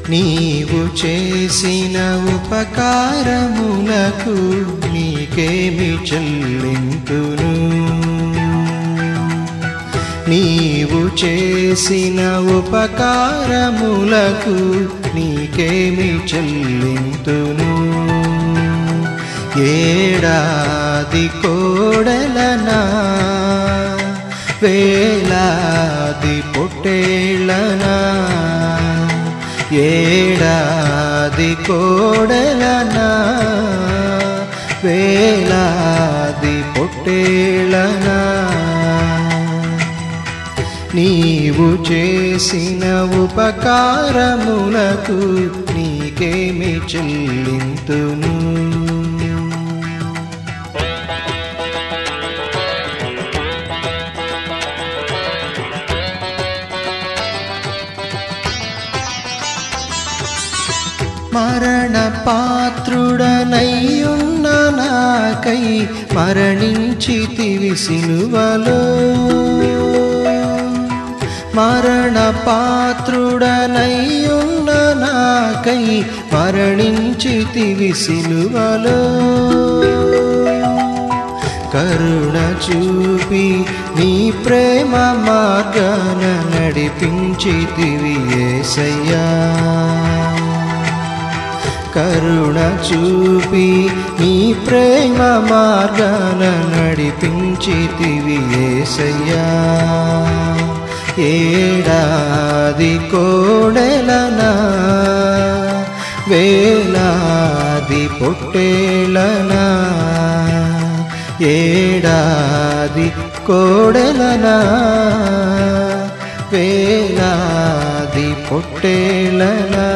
నీవు చేసిన ఉపకారములకు నీకేమి చెల్లింతును నీవు చేసిన ఉపకారములకు నీకేమి చెల్లింతును ఏడాది కోడలనా వేలాది పొట్టేళ్ళనా ఏడాది కోడలనా వేలాది పొట్టేళ్ళనా నీవు చేసిన ఉపకారములకు నీకేమి చెల్లింతును మరణ పాత్రుడనయ్యున్న నాకై మరణించితివి సిలువలో మరణ పాత్రుడనయ్యున్న నాకై మరణించితివి సిలువలో కరుణ చూపి నీ ప్రేమ మార్గాన నడిపించితివి ఏసయ్యా కరుణ చూపి నీ ప్రేమ మార్గాన నడిపించితివి ఏసయ్యా ఏడాది కోడెలనా వేలాది పొట్టేలనా ఏడాది కోడెలనా వేలాది పొట్టేలనా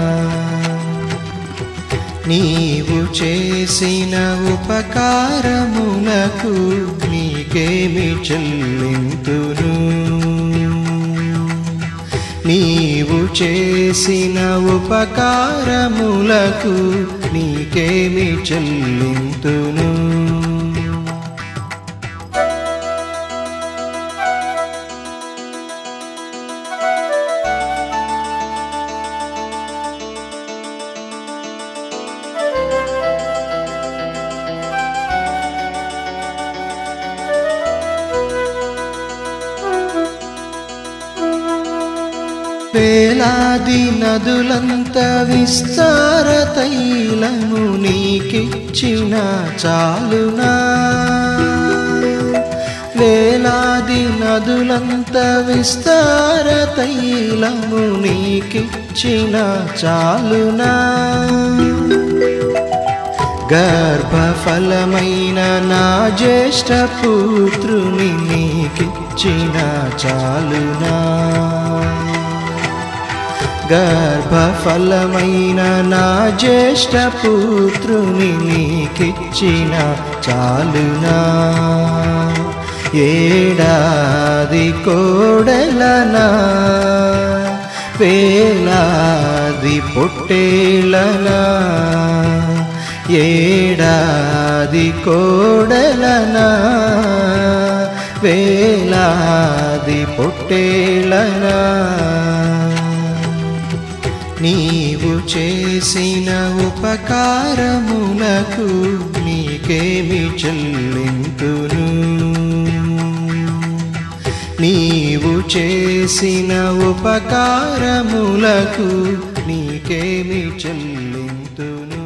నీవు చేసిన ఉపకారములకు నీకేమి చెల్లింతును నీవు చేసిన ఉపకారములకు నీకేమి చెల్లింతును వేలాది నదులంత విస్తార తైలము నీకిచ్చిన చాలునా వేలాది నదులంత విస్తార తైలము నీకిచ్చిన చాలునా గర్భఫలమైన నా జ్యేష్ఠ పుత్రుని నీకిచ్చిన చాలునా గర్భఫలమైన నా జ్యేష్ఠ పుత్రుని నీకిచ్చిన చాలునా ఏడాది కోడలనా వేలాది పొట్టేలనా ఏడాది కోడలనా వేలాది పొట్టేలనా నీవు చేసిన ఉపకారములకు నీకేమి చెల్లింతును నీవు చేసిన ఉపకారములకు నీకేమి చెల్లింతును